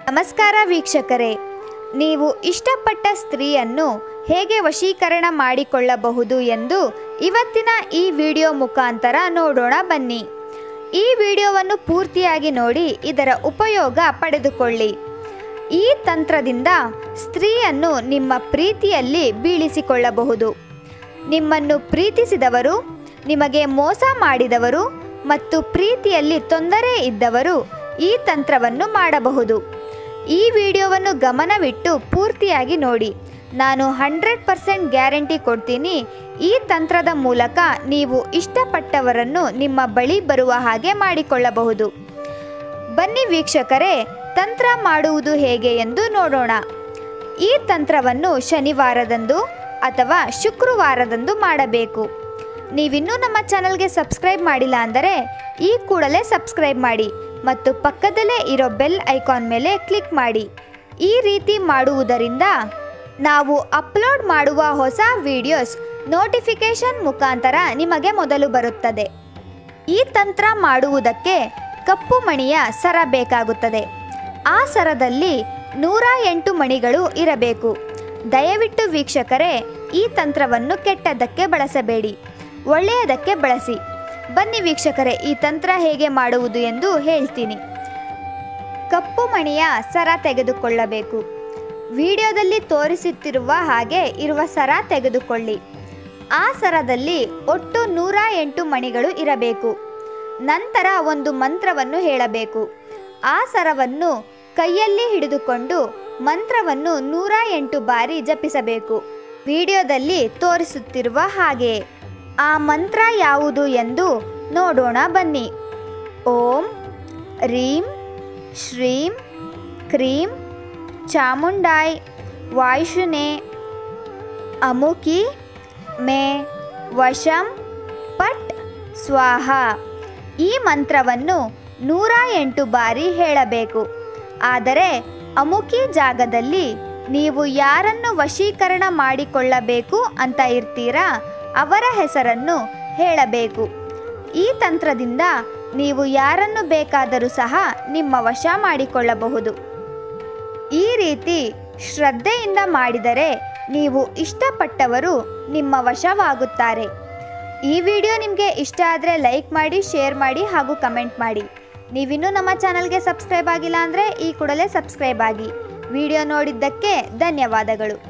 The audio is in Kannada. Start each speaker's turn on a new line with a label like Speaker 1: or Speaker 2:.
Speaker 1: ನಮಸ್ಕಾರ ವೀಕ್ಷಕರೇ ನೀವು ಇಷ್ಟಪಟ್ಟ ಸ್ತ್ರೀಯನ್ನು ಹೇಗೆ ವಶೀಕರಣ ಮಾಡಿಕೊಳ್ಳಬಹುದು ಎಂದು ಇವತ್ತಿನ ಈ ವಿಡಿಯೋ ಮುಖಾಂತರ ನೋಡೋಣ ಬನ್ನಿ ಈ ವಿಡಿಯೋವನ್ನು ಪೂರ್ತಿಯಾಗಿ ನೋಡಿ ಇದರ ಉಪಯೋಗ ಪಡೆದುಕೊಳ್ಳಿ ಈ ತಂತ್ರದಿಂದ ಸ್ತ್ರೀಯನ್ನು ನಿಮ್ಮ ಪ್ರೀತಿಯಲ್ಲಿ ಬೀಳಿಸಿಕೊಳ್ಳಬಹುದು ನಿಮ್ಮನ್ನು ಪ್ರೀತಿಸಿದವರು ನಿಮಗೆ ಮೋಸ ಮಾಡಿದವರು ಮತ್ತು ಪ್ರೀತಿಯಲ್ಲಿ ತೊಂದರೆ ಇದ್ದವರು ಈ ತಂತ್ರವನ್ನು ಮಾಡಬಹುದು ಈ ವಿಡಿಯೋವನ್ನು ಗಮನವಿಟ್ಟು ಪೂರ್ತಿಯಾಗಿ ನೋಡಿ ನಾನು ಹಂಡ್ರೆಡ್ ಪರ್ಸೆಂಟ್ ಗ್ಯಾರಂಟಿ ಕೊಡ್ತೀನಿ ಈ ತಂತ್ರದ ಮೂಲಕ ನೀವು ಇಷ್ಟಪಟ್ಟವರನ್ನು ನಿಮ್ಮ ಬಳಿ ಬರುವ ಹಾಗೆ ಮಾಡಿಕೊಳ್ಳಬಹುದು ಬನ್ನಿ ವೀಕ್ಷಕರೇ ತಂತ್ರ ಮಾಡುವುದು ಹೇಗೆ ಎಂದು ನೋಡೋಣ ಈ ತಂತ್ರವನ್ನು ಶನಿವಾರದಂದು ಅಥವಾ ಶುಕ್ರವಾರದಂದು ಮಾಡಬೇಕು ನೀವಿನ್ನೂ ನಮ್ಮ ಚಾನಲ್ಗೆ ಸಬ್ಸ್ಕ್ರೈಬ್ ಮಾಡಿಲ್ಲ ಅಂದರೆ ಈ ಕೂಡಲೇ ಸಬ್ಸ್ಕ್ರೈಬ್ ಮಾಡಿ ಮತ್ತು ಪಕ್ಕದಲ್ಲೇ ಇರೋ ಬೆಲ್ ಐಕಾನ್ ಮೇಲೆ ಕ್ಲಿಕ್ ಮಾಡಿ ಈ ರೀತಿ ಮಾಡುವುದರಿಂದ ನಾವು ಅಪ್ಲೋಡ್ ಮಾಡುವ ಹೊಸ ವಿಡಿಯೋಸ್ ನೋಟಿಫಿಕೇಶನ್ ಮುಖಾಂತರ ನಿಮಗೆ ಮೊದಲು ಬರುತ್ತದೆ ಈ ತಂತ್ರ ಮಾಡುವುದಕ್ಕೆ ಕಪ್ಪು ಮಣಿಯ ಸರ ಬೇಕಾಗುತ್ತದೆ ಆ ಸರದಲ್ಲಿ ನೂರ ಎಂಟು ಮಣಿಗಳು ಇರಬೇಕು ದಯವಿಟ್ಟು ವೀಕ್ಷಕರೇ ಈ ತಂತ್ರವನ್ನು ಕೆಟ್ಟದ್ದಕ್ಕೆ ಬಳಸಬೇಡಿ ಒಳ್ಳೆಯದಕ್ಕೆ ಬಳಸಿ ಬನ್ನಿ ವೀಕ್ಷಕರೇ ಈ ತಂತ್ರ ಹೇಗೆ ಮಾಡುವುದು ಎಂದು ಹೇಳ್ತೀನಿ ಕಪ್ಪು ಮಣಿಯ ಸರ ತೆಗೆದುಕೊಳ್ಳಬೇಕು ವಿಡಿಯೋದಲ್ಲಿ ತೋರಿಸುತ್ತಿರುವ ಹಾಗೆ ಇರುವ ಸರ ತೆಗೆದುಕೊಳ್ಳಿ ಆ ಸರದಲ್ಲಿ ಒಟ್ಟು ನೂರ ಎಂಟು ಮಣಿಗಳು ಇರಬೇಕು ನಂತರ ಒಂದು ಮಂತ್ರವನ್ನು ಹೇಳಬೇಕು ಆ ಸರವನ್ನು ಕೈಯಲ್ಲಿ ಹಿಡಿದುಕೊಂಡು ಮಂತ್ರವನ್ನು ನೂರ ಎಂಟು ಬಾರಿ ಜಪಿಸಬೇಕು ವಿಡಿಯೋದಲ್ಲಿ ತೋರಿಸುತ್ತಿರುವ ಹಾಗೆ ಆ ಮಂತ್ರ ಯಾವುದು ಎಂದು ನೋಡೋಣ ಬನ್ನಿ ಓಂ ರೀಂ ಶ್ರೀಂ ಕ್ರೀಂ ಚಾಮುಂಡಾಯ್ ವಾಯುಷುನೆ ಅಮುಕಿ ಮೇ ವಶಂ ಪಟ್ ಸ್ವಾಹ ಈ ಮಂತ್ರವನ್ನು ನೂರ ಎಂಟು ಬಾರಿ ಹೇಳಬೇಕು ಆದರೆ ಅಮುಕಿ ಜಾಗದಲ್ಲಿ ನೀವು ಯಾರನ್ನು ವಶೀಕರಣ ಮಾಡಿಕೊಳ್ಳಬೇಕು ಅಂತ ಇರ್ತೀರಾ ಅವರ ಹೆಸರನ್ನು ಹೇಳಬೇಕು ಈ ತಂತ್ರದಿಂದ ನೀವು ಯಾರನ್ನು ಬೇಕಾದರೂ ಸಹ ನಿಮ್ಮ ವಶ ಮಾಡಿಕೊಳ್ಳಬಹುದು ಈ ರೀತಿ ಶ್ರದ್ಧೆಯಿಂದ ಮಾಡಿದರೆ ನೀವು ಇಷ್ಟಪಟ್ಟವರು ನಿಮ್ಮ ವಶವಾಗುತ್ತಾರೆ ಈ ವಿಡಿಯೋ ನಿಮಗೆ ಇಷ್ಟ ಆದರೆ ಲೈಕ್ ಮಾಡಿ ಶೇರ್ ಮಾಡಿ ಹಾಗೂ ಕಮೆಂಟ್ ಮಾಡಿ ನೀವಿನ್ನೂ ನಮ್ಮ ಚಾನಲ್ಗೆ ಸಬ್ಸ್ಕ್ರೈಬ್ ಆಗಿಲ್ಲ ಅಂದರೆ ಈ ಕೂಡಲೇ ಸಬ್ಸ್ಕ್ರೈಬ್ ಆಗಿ ವಿಡಿಯೋ ನೋಡಿದ್ದಕ್ಕೆ ಧನ್ಯವಾದಗಳು